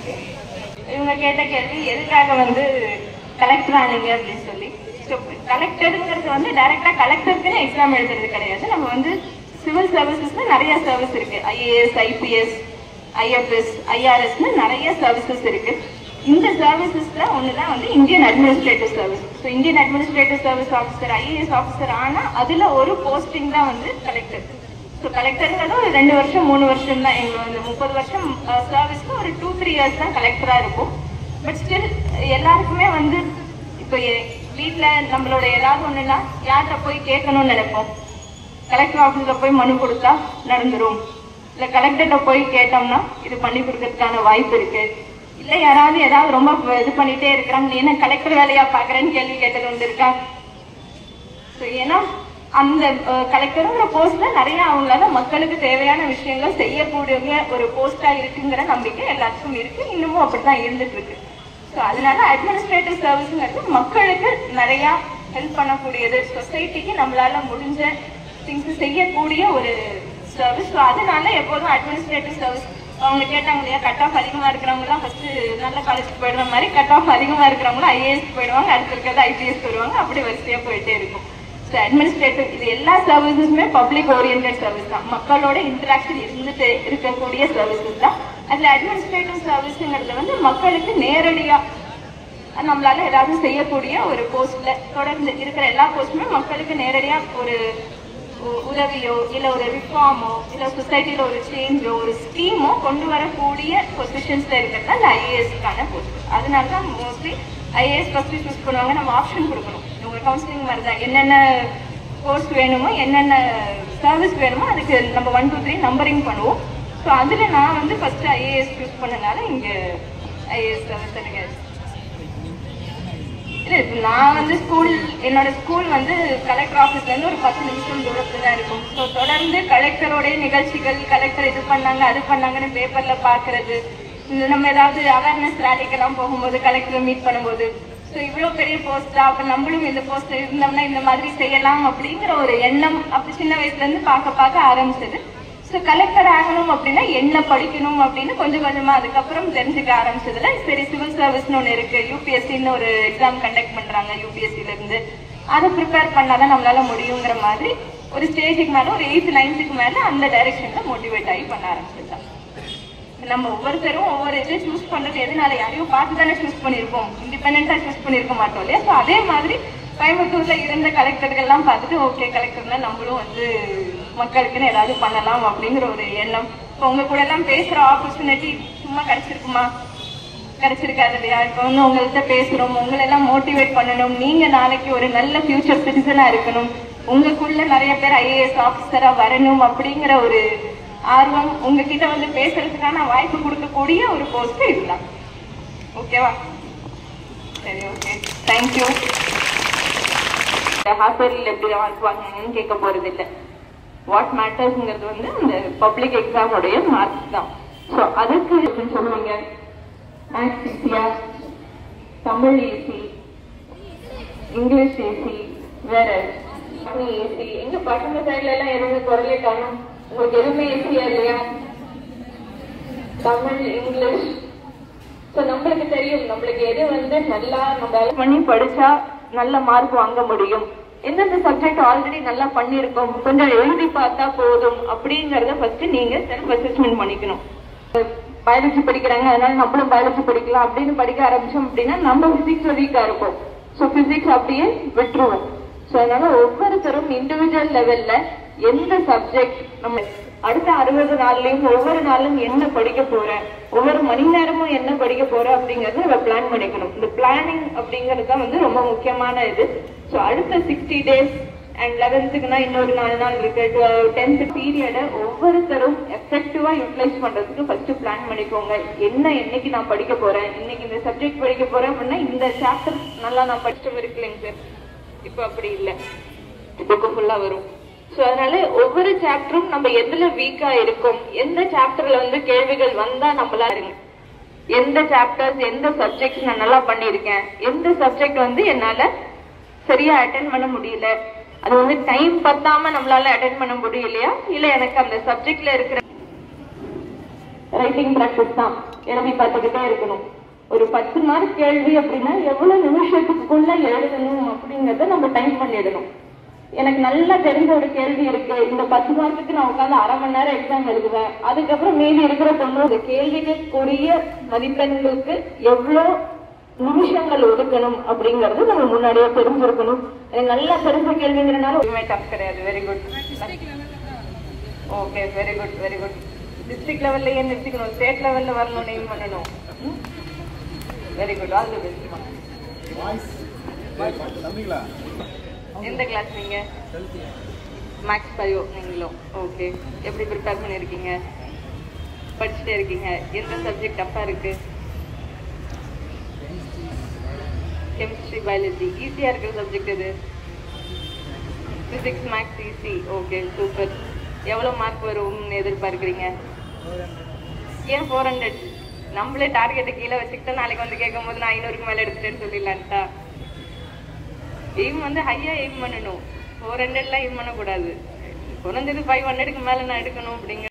இவங்க கேட்ட கேள்வி எதுக்காக வந்து கலெக்டர் ஆனீங்க அப்படின்னு சொல்லி ஸோ கலெக்டருங்கிறது வந்து டைரக்டா கலெக்டருக்குன்னு எக்ஸாம் எழுதுறது கிடையாது நம்ம வந்து சிவில் சர்வீசஸ்ல நிறைய சர்வீஸ் இருக்கு ஐஏஎஸ் ஐபிஎஸ் ஐஎஃப்எஸ் ஐஆர்எஸ்னு நிறைய சர்வீசஸ் இருக்கு இந்த சர்வீசஸ்ல ஒண்ணுதான் வந்து Indian administrative service so Indian administrative service officer IAS officer ஆனா அதுல ஒரு போஸ்டிங் தான் வந்து கலெக்டர் ஸோ கலெக்டருங்கிறது ஒரு ரெண்டு வருஷம் மூணு வருஷம் தான் எங்களுக்கு வந்து முப்பது வருஷம் சர்வீஸ்க்கு ஒரு டூ த்ரீ இயர்ஸ் தான் கலெக்டரா இருக்கும் பட் ஸ்டில் எல்லாருக்குமே வந்து இப்போ வீட்டில் நம்மளோட ஏதாவது ஒண்ணுன்னா யார்கிட்ட போய் கேட்கணும்னு நினைப்போம் கலெக்டர் ஆஃபீஸில் போய் மனு கொடுத்தா நடந்துரும் இல்லை கலெக்டர்கிட்ட போய் கேட்டோம்னா இது பண்ணி கொடுக்கறதுக்கான வாய்ப்பு இருக்கு இல்லை யாராவது ஏதாவது ரொம்ப இது பண்ணிட்டே இருக்கிறாங்க நீ என்ன கலெக்டர் வேலையா பார்க்குறேன்னு கேள்வி கேட்டது வந்து இருக்கா ஸோ ஏன்னா அந்த கலெக்டருங்கிற போஸ்ட்ல நிறைய அவங்களால மக்களுக்கு தேவையான விஷயங்கள் செய்யக்கூடிய ஒரு போஸ்டா இருக்குங்கிற நம்பிக்கை எல்லாத்துக்கும் இருக்கு இன்னமும் அப்படிதான் இருந்துட்டு இருக்கு ஸோ அதனால அட்மினிஸ்ட்ரேட்டிவ் சர்வீஸ்ங்கிறது மக்களுக்கு நிறைய ஹெல்ப் பண்ணக்கூடியது சொசைட்டிக்கு நம்மளால முடிஞ்ச திங்ஸ் செய்யக்கூடிய ஒரு சர்வீஸ் ஸோ அதனால எப்போதும் அட்மினிஸ்ட்ரேட்டிவ் சர்வீஸ் அவங்க கேட்டாங்க இல்லையா கட் ஆஃப் அதிகமா இருக்கிறவங்க தான் ஃபர்ஸ்ட் நல்ல காலேஜ் போயிடுற மாதிரி கட் ஆஃப் அதிகமா இருக்கிறவங்க ஐஏஎஸ் போயிடுவாங்க அடுத்து இருக்கிறது ஐபிஎஸ் போயிடுவாங்க அப்படி வரிசையா போயிட்டே இருக்கும் ஸோ அட்மினிஸ்ட்ரேட்டிவ் இது எல்லா சர்வீசஸுமே பப்ளிக் ஓரியன்ட் சர்வீஸ் தான் மக்களோட இன்டராக்ஷன் இருந்துட்டு இருக்கக்கூடிய சர்வீசஸ் தான் அதுல அட்மினிஸ்ட்ரேட்டிவ் சர்வீஸுங்கிறது வந்து மக்களுக்கு நேரடியா நம்மளால ஏதாவது செய்யக்கூடிய ஒரு போஸ்ட்ல தொடர்ந்து இருக்கிற எல்லா போஸ்ட்டுமே மக்களுக்கு நேரடியா ஒரு உ- உதவியோ இல்ல ஒரு ரிஃபார்மோ இல்ல சொசைட்டில ஒரு சேஞ்சோ ஒரு ஸ்கீமோ கொண்டு வரக்கூடிய பொசிஷன்ஸ்ல இருக்கிறது அந்த ஐஏஎஸ்க்கான போஸ்ட் அதனால தான் மோஸ்ட்லி ஐஏஎஸ் ஃபர்ஸ்ட் சூஸ் பண்ணுவாங்க நம்ம ஆப்ஷன் கொடுக்கணும் உங்க கவுன்சிலிங் மாதிரி தான் என்னென்ன கோர்ஸ் வேணுமோ என்னென்ன சர்வீஸ் வேணுமோ அதுக்கு நம்ம ஒன் டூ த்ரீ நம்பரிங் பண்ணுவோம் ஸோ அதுல நான் வந்து ஃபர்ஸ்ட் ஐஏஎஸ் சூஸ் பண்ணனால இங்க ஐஏஎஸ் சர்வீஸ் எனக்கு இல்ல இப்ப நான் வந்து ஸ்கூல் என்னோட ஸ்கூல் வந்து கலெக்டர் ஆஃபீஸ்ல இருந்து ஒரு பத்து நிமிஷம் தூரத்துல தான் இருக்கும் ஸோ தொடர்ந்து கலெக்டரோடைய நிகழ்ச்சிகள் கலெக்டர் இது பண்ணாங்க அது பண்ணாங்கன்னு பேப்பர்ல பாக்குறது இந்த நம்ம ஏதாவது அவேர்னஸ் ரேலிக்கெல்லாம் போகும்போது கலெக்டர் மீட் பண்ணும்போது ஸோ இவ்வளோ பெரிய போஸ்டா அப்ப நம்மளும் இந்த போஸ்ட் இருந்தோம்னா இந்த மாதிரி செய்யலாம் அப்படிங்கிற ஒரு எண்ணம் அப்ப சின்ன வயசுல இருந்து பார்க்க பார்க்க ஆரம்பிச்சது ஸோ கலெக்டர் ஆகணும் அப்படின்னா என்ன படிக்கணும் அப்படின்னு கொஞ்சம் கொஞ்சமா அதுக்கப்புறம் தெரிஞ்சுக்க ஆரம்பிச்சதுல சரி சிவில் சர்வீஸ்னு ஒன்று இருக்கு யூபிஎஸ்சின்னு ஒரு எக்ஸாம் கண்டக்ட் பண்றாங்க யூபிஎஸ்சில இருந்து அதை ப்ரிப்பேர் பண்ணாதான் நம்மளால முடியுங்கிற மாதிரி ஒரு ஸ்டேஜுக்கு மேல ஒரு எயித்து நைன்த்துக்கு மேல அந்த டைரக்ஷன்ல மோட்டிவேட் ஆகி பண்ண ஆரம்பிச்சிட்டேன் நம்ம ஒவ்வொருத்தரும் ஒவ்வொரு இது சூஸ் பண்றது எதனால யாரையும் பார்த்து தானே சூஸ் பண்ணியிருப்போம் இண்டிபெண்டா சூஸ் பண்ணியிருக்க மாட்டோம் இல்லையா ஸோ அதே மாதிரி கோயம்புத்தூர்ல இருந்த கலெக்டர்கள்லாம் பார்த்துட்டு ஓகே கலெக்டர்னா நம்மளும் வந்து மக்களுக்குன்னு ஏதாவது பண்ணலாம் அப்படிங்கிற ஒரு எண்ணம் இப்போ உங்க கூட எல்லாம் பேசுற ஆப்பர்ச்சுனிட்டி சும்மா கிடைச்சிருக்குமா கிடைச்சிருக்காது இல்லையா இப்போ வந்து உங்கள்கிட்ட பேசுறோம் உங்களை எல்லாம் மோட்டிவேட் பண்ணணும் நீங்க நாளைக்கு ஒரு நல்ல ஃபியூச்சர் சிட்டிசனா இருக்கணும் உங்களுக்குள்ள நிறைய பேர் ஐஏஎஸ் ஆஃபீஸரா வரணும் அப்படிங்கிற ஒரு ஆர்வம் உங்ககிட்ட வந்து பேசுறதுக்கான வாய்ப்பு கொடுக்கக்கூடிய ஒரு போஸ்ட் இதுதான் ஓகேவா சரி ஓகே தேங்க்யூ ஹாஸ்பிட்டல் எப்படி மார்க் வாங்கினீங்கன்னு கேட்க போறது இல்லை வாட் மேட்டர்ஸ்ங்கிறது வந்து அந்த பப்ளிக் எக்ஸாமோடைய மார்க்ஸ் தான் ஸோ அதுக்கு எப்படின்னு சொல்லுவீங்க மேக்ஸ் ஈஸியா தமிழ் ஈஸி இங்கிலீஷ் ஈஸி வேற ஈஸி எங்க பசங்க சைட்ல எல்லாம் எதுவுமே குரலே காணும் உங்களுக்கு எதுவுமே ஈஸியா இல்லையா தமிழ் இங்கிலீஷ் ஸோ நம்மளுக்கு தெரியும் நம்மளுக்கு எது வந்து நல்லா நம்ம பண்ணி படிச்சா நல்ல மார்க் வாங்க முடியும் எந்தெந்த சப்ஜெக்ட் ஆல்ரெடி நல்லா பண்ணியிருக்கோம் கொஞ்சம் எழுதி பார்த்தா போதும் அப்படிங்கறத ஃபர்ஸ்ட் நீங்க செல்ஃப் அசஸ்மெண்ட் பண்ணிக்கணும் பயாலஜி படிக்கிறாங்க அதனால நம்மளும் பயாலஜி படிக்கலாம் அப்படின்னு படிக்க ஆரம்பிச்சோம் அப்படின்னா நம்ம பிசிக்ஸ்ல வீக்கா இருப்போம் ஸோ பிசிக்ஸ் அப்படியே விட்டுருவோம் ஸோ அதனால ஒவ்வொருத்தரும் இண்டிவிஜுவல் லெவல்ல எந்த சப்ஜெக்ட் நம்ம அடுத்த அறுபது நாள்லயும் ஒவ்வொரு நாளும் என்ன படிக்க போறேன் ஒவ்வொரு மணி நேரமும் என்ன படிக்க போறேன் அப்படிங்கறத நம்ம பிளான் பண்ணிக்கணும் இந்த பிளானிங் அப்படிங்கிறது தான் வந்து ரொம்ப முக்கியமான இது ஸோ அடுத்த சிக்ஸ்டி டேஸ் அண்ட் லெவன்த்துக்குனா இன்னொரு நாலு நாள் இருக்கு டென்த் பீரியடை ஒவ்வொருத்தரும் எஃபெக்டிவா யூட்டிலைஸ் பண்றதுக்கு ஃபர்ஸ்ட் பிளான் பண்ணிக்கோங்க என்ன என்னைக்கு நான் படிக்க போறேன் இன்னைக்கு இந்த சப்ஜெக்ட் படிக்க போறேன் அப்படின்னா இந்த சாப்டர் நல்லா நான் படிச்சுட்டு இருக்கலைங்க சார் இப்போ அப்படி இல்லை புக்கு ஃபுல்லா வரும் ஸோ அதனால ஒவ்வொரு சாப்டரும் நம்ம எதுல வீக்கா இருக்கோம் எந்த சாப்டர்ல வந்து கேள்விகள் வந்தா நம்மளா இருங்க எந்த சாப்டர்ஸ் எந்த சப்ஜெக்ட்ஸ் நான் நல்லா பண்ணியிருக்கேன் எந்த சப்ஜெக்ட் வந்து என்னால சரியா அட்டன் பண்ண முடியல அது வந்து டைம் பத்தாம நம்மளால அட்டன் பண்ண முடியலையா இல்ல எனக்கு அந்த சப்ஜெக்ட்ல இருக்கிற ரைட்டிங் ப்ராக்டிஸ் தான் எழுதி பார்த்துக்கிட்டே இருக்கணும் ஒரு பத்து மார்க் கேள்வி அப்படின்னா எவ்வளவு நிமிஷத்துக்குள்ள எழுதணும் அப்படிங்கறத நம்ம டைம் பண்ணிடணும் எனக்கு நல்லா தெரிஞ்ச ஒரு கேள்வி இருக்கு இந்த பத்து மார்க்குக்கு நான் உட்காந்து அரை மணி நேரம் எக்ஸாம் எழுதுவேன் அதுக்கப்புறம் மீதி இருக்கிற தொண்ணூறு கேள்விக்குரிய மதிப்பெண்களுக்கு எவ்வளவு நிமிஷங்கள் ஒதுக்கணும் அப்படிங்கறது நம்ம முன்னாடியே தெரிஞ்சிருக்கணும் எனக்கு நல்லா தெரிஞ்ச கேள்விங்கிறனால டஃப் கிடையாது very good okay very good very good district லெவல்லையே நிறுத்திக்கணும் ஸ்டேட் லெவல்ல வரணும் எய்ம் பண்ணணும் very good all the best தம்பிங்களா எந்த கிளாஸ் நீங்க மேக்ஸ் பயோ நீங்களும் ஓகே எப்படி ப்ரிப்பேர் பண்ணியிருக்கீங்க படிச்சுட்டே இருக்கீங்க எந்த சப்ஜெக்ட் டஃப்பா இருக்கு கெமிஸ்ட்ரி பயாலஜி ஈஸியா இருக்கிற சப்ஜெக்ட் எது physics maths easy okay super எவ்வளவு மார்க் வரும்னு எதிர்பார்க்குறீங்க ஏன் ஃபோர் ஹண்ட்ரட் நம்மளே டார்கெட்டை கீழே வச்சுக்கிட்டா நாளைக்கு வந்து கேட்கும் போது நான் ஐநூறுக்கு மேலே எடுத்துட்டேன்னு சொல்லிடலான்ட்டா எய்ம் வந்து ஹையா எய்ம் பண்ணணும் ஃபோர் ஹண்ட்ரட்லாம் எய்ம் பண்ணக்கூடாது குறைஞ்சது ஃபைவ் ஹண்ட்ரடுக்கு மேலே நான் எடுக்கணும் அப்படிங்கிற